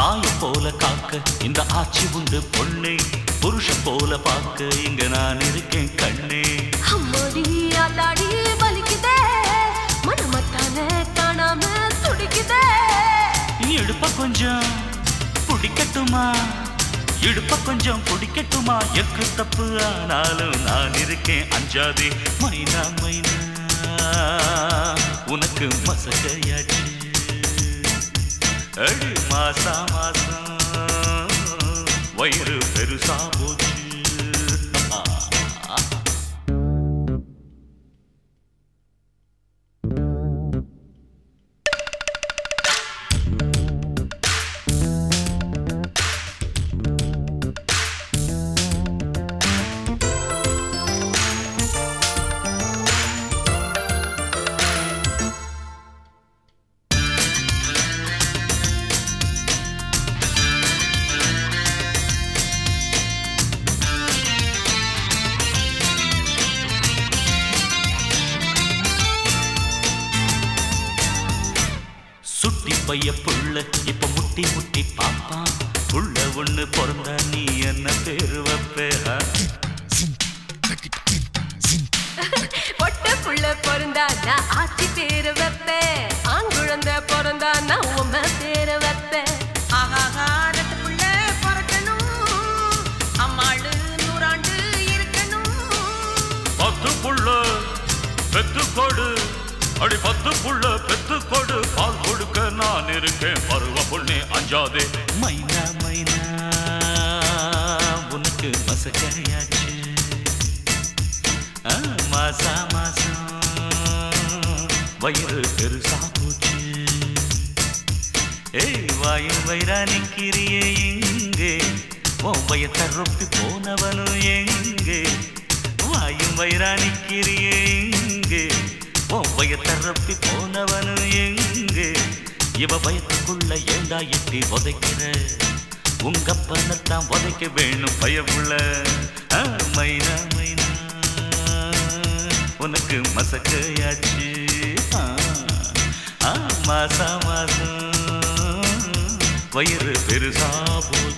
தாய போல காக்க இந்த ஆட்சி உண்டு பொண்ணே புருஷன் போல பார்க்க இங்க நான் இருக்கேன் கண்ணே அம்மாடி ஆத்தாடி வலிக்குதே மனமத்தான காணாம துடிக்குதே இடுப்ப கொஞ்சம் பிடிக்கட்டுமா இடுப்ப கொஞ்சம் பிடிக்கட்டுமா எக்கு தப்பு ஆனாலும் நான் இருக்கேன் அஞ்சாதே மைனா மைனா உனக்கு மசகையாச்சு அடி மாசா மாசம் வயிறு பெருசா போச்சு சுட்டி பைய புள்ள இப்ப முட்டி முட்டி பாப்பான் புள்ள ஒண்ணு பிறந்தா நீ என்ன பேரு வைப்ப ஆ? பொட்ட புள்ள பிறந்தா நான் ஆட்சி பேரு வைப்பேன் ஆண் குழந்தை பிறந்தா நான் உம்ம பேரு வைப்பேன் ஆஹாஹா, ரெண்டு புள்ள பிறக்கணும். அம்மாளு நூறாண்டு இருக்கணும். பத்து புள்ள பெத்து கொடு அடி பத்து புள்ள பெத்து கொடு பால் கொடுக்க நான் இருக்கேன் பருவ பொண்ணே அஞ்சாதே மைனா மைனா உனக்கு மசக்கையாச்சு ஆ, மாசா மாசம் வயிறு பெருசா போச்சு ஏய் வாயும் வயிறா நிக்கிறியே எங்கே உன் வயத்தை ரொப்பி போனவனும் எங்கே வாயும் வயிறா நிக்கிறியே எங்கே உன் வயத்தை ரொப்பி போனவனும் எங்கே இவ வயத்துக்குள்ள ஏண்டா எட்டி உதைக்கிற உங்க பண்ணத்தான் உதைக்க வேணும் பயமுள்ள ஆ, மைனா மைனா உனக்கு மசக்கையாச்சு ஆ, ஆ, மாசா மாசம் வயிறு பெருசா போச்சு